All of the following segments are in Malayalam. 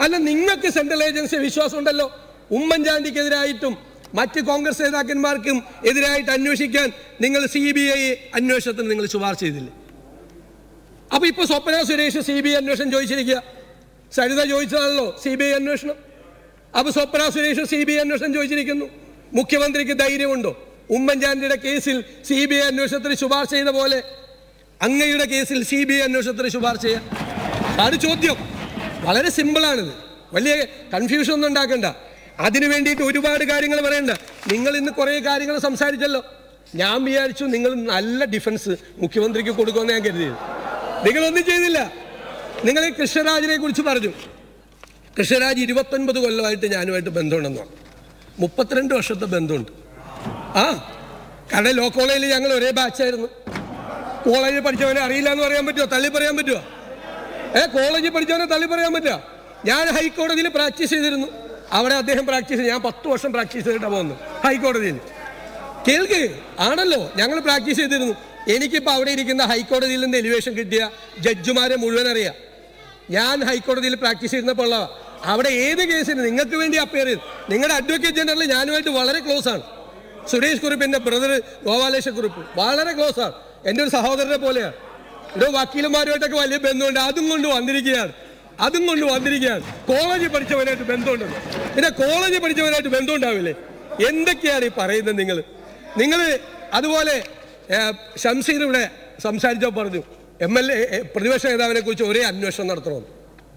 അല്ല നിങ്ങൾക്ക് സെൻട്രൽ ഏജൻസി വിശ്വാസം ഉണ്ടല്ലോ ഉമ്മൻചാണ്ടിക്കെതിരായിട്ടും മറ്റ് കോൺഗ്രസ് നേതാക്കന്മാർക്കും എതിരായിട്ട് അന്വേഷിക്കാൻ നിങ്ങൾ സി ബി ഐ അന്വേഷണത്തിന് നിങ്ങൾ ശുപാർശ ചെയ്തില്ലേ അപ്പൊ ഇപ്പൊ Swapna Suresh C B I അന്വേഷണം ചോദിച്ചിരിക്കുക സരിത ചോദിച്ചതാണല്ലോ സി ബി ഐ അന്വേഷണം അപ്പൊ Swapna Suresh C B I അന്വേഷണം ചോദിച്ചിരിക്കുന്നു മുഖ്യമന്ത്രിക്ക് ധൈര്യമുണ്ടോ ഉമ്മൻചാണ്ടിയുടെ കേസിൽ സി ബി ഐ അന്വേഷണത്തിന് ശുപാർശ ചെയ്ത പോലെ അങ്ങയുടെ കേസിൽ സി ബി ഐ അന്വേഷണത്തിന് ശുപാർശ ചെയ്യാം അതാണ് ചോദ്യം വളരെ സിമ്പിളാണിത് വലിയ കൺഫ്യൂഷൻ ഒന്നും ഉണ്ടാക്കണ്ട അതിനു വേണ്ടിയിട്ട് ഒരുപാട് കാര്യങ്ങൾ പറയണ്ട നിങ്ങൾ ഇന്ന് കുറേ കാര്യങ്ങൾ സംസാരിച്ചല്ലോ ഞാൻ വിചാരിച്ചു നിങ്ങൾ നല്ല ഡിഫൻസ് മുഖ്യമന്ത്രിക്ക് കൊടുക്കുമെന്ന് ഞാൻ കരുതിയത് നിങ്ങളൊന്നും ചെയ്തില്ല നിങ്ങൾ കൃഷ്ണരാജിനെ കുറിച്ച് പറഞ്ഞു കൃഷ്ണരാജ് ഇരുപത്തൊൻപത് കൊല്ലമായിട്ട് ഞാനുമായിട്ട് ബന്ധമുണ്ടെന്ന് പറഞ്ഞു മുപ്പത്തിരണ്ട് വർഷത്തെ ബന്ധമുണ്ട് ആ കാരണം ലോ കോളേജിൽ ഞങ്ങൾ ഒരേ ബാച്ചായിരുന്നു കോളേജിൽ പഠിച്ചവനെ അറിയില്ല എന്ന് പറയാൻ പറ്റുമോ തള്ളി പറയാൻ പറ്റുമോ ഏ കോളേജിൽ പഠിച്ചവനെ തള്ളി പറയാൻ പറ്റുമോ ഞാൻ ഹൈക്കോടതിയിൽ പ്രാക്ടീസ് ചെയ്തിരുന്നു അവിടെ അദ്ദേഹം പ്രാക്ടീസ് ചെയ്ത് ഞാൻ പത്ത് വർഷം പ്രാക്ടീസ് ചെയ്തിട്ടാണ് പോകുന്നത് ഹൈക്കോടതിയിൽ കേൾക്ക് ആണല്ലോ ഞങ്ങൾ പ്രാക്ടീസ് ചെയ്തിരുന്നു എനിക്കിപ്പോൾ അവിടെ ഇരിക്കുന്ന ഹൈക്കോടതിയിൽ നിന്ന് എലിവേഷൻ കിട്ടിയ ജഡ്ജിമാരെ മുഴുവൻ അറിയാം ഞാൻ ഹൈക്കോടതിയിൽ പ്രാക്ടീസ് ചെയ്യുന്നപ്പോൾ ഉള്ളതാ. അവിടെ ഏത് കേസിന് നിങ്ങൾക്ക് വേണ്ടി അപ്പയർ ചെയ്തു നിങ്ങളുടെ അഡ്വക്കേറ്റ് ജനറൽ ഞാനുമായിട്ട് വളരെ ക്ലോസ് ആണ് സുരേഷ് കുറിപ്പിന്റെ ബ്രദർ ഗോപാലേശ കുറിപ്പ് വളരെ ക്ലോസ് ആണ് എൻ്റെ ഒരു സഹോദരനെ പോലെയാണ് ഇവിടെ വക്കീലന്മാരുമായിട്ടൊക്കെ വലിയ ബന്ധമുണ്ട് അതും കൊണ്ട് വന്നിരിക്കുകയാണ് അതും കൊണ്ട് വന്നിരിക്കുകയാണ് കോളേജിൽ പഠിച്ചവനായിട്ട് ബന്ധമുണ്ടെന്ന് പിന്നെ കോളേജിൽ പഠിച്ചവനായിട്ട് ബന്ധമുണ്ടാവില്ലേ എന്തൊക്കെയാണ് ഈ പറയുന്നത് നിങ്ങൾ നിങ്ങൾ അതുപോലെ ഏ, ഷംസീർ ഇവിടെ സംസാരിച്ചപ്പോൾ പറഞ്ഞു എം എൽ എ പ്രതിപക്ഷ നേതാവിനെ കുറിച്ച് ഒരേ അന്വേഷണം നടത്തണമെന്ന്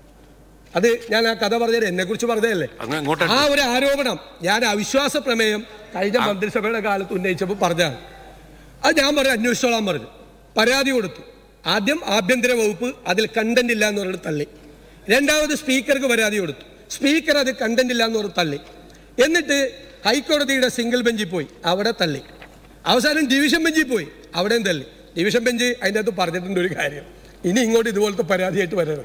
അത് ഞാൻ ആ കഥ പറഞ്ഞത് എന്നെ കുറിച്ച് പറഞ്ഞതല്ലേ അങ്ങ് ഇങ്ങോട്ട് ആ ഒരു ആരോപണം ഞാൻ അവിശ്വാസ പ്രമേയം കഴിഞ്ഞ മന്ത്രിസഭയുടെ കാലത്ത് ഉന്നയിച്ചപ്പോൾ പറഞ്ഞാണ് അത് ഞാൻ പറഞ്ഞു അന്വേഷിച്ചോളാൻ പറഞ്ഞു പരാതി കൊടുത്തു ആദ്യം ആഭ്യന്തര വകുപ്പ് അതിൽ കണ്ടന്റ് ഇല്ല എന്ന് പറഞ്ഞിട്ട് തള്ളി രണ്ടാമത് സ്പീക്കർക്ക് പരാതി കൊടുത്തു സ്പീക്കർ അത് കണ്ടന്റ് ഇല്ല എന്ന് പറഞ്ഞ് തള്ളി എന്നിട്ട് ഹൈക്കോടതിയുടെ സിംഗിൾ ബെഞ്ചിൽ പോയി അവിടെ തള്ളി അവസാനം ഡിവിഷൻ ബെഞ്ചിൽ പോയി അവിടെയും തള്ളി ഡിവിഷൻ ബെഞ്ച് അതിൻ്റെ അകത്ത് പറഞ്ഞിട്ടുണ്ട് ഒരു കാര്യം ഇനി ഇങ്ങോട്ട് ഇതുപോലത്തെ പരാതിയായിട്ട് വരണം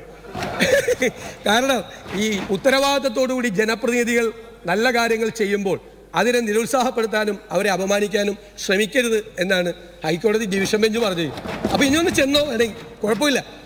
കാരണം ഈ ഉത്തരവാദിത്തത്തോടുകൂടി ജനപ്രതിനിധികൾ നല്ല കാര്യങ്ങൾ ചെയ്യുമ്പോൾ അതിനെ നിരുത്സാഹപ്പെടുത്താനും അവരെ അപമാനിക്കാനും ശ്രമിക്കരുത് എന്നാണ് ഹൈക്കോടതി ഡിവിഷൻ ബെഞ്ച് പറഞ്ഞത് അപ്പോൾ ഇനിയൊന്ന് ചെന്നോ അല്ലെങ്കിൽ കുഴപ്പമില്ല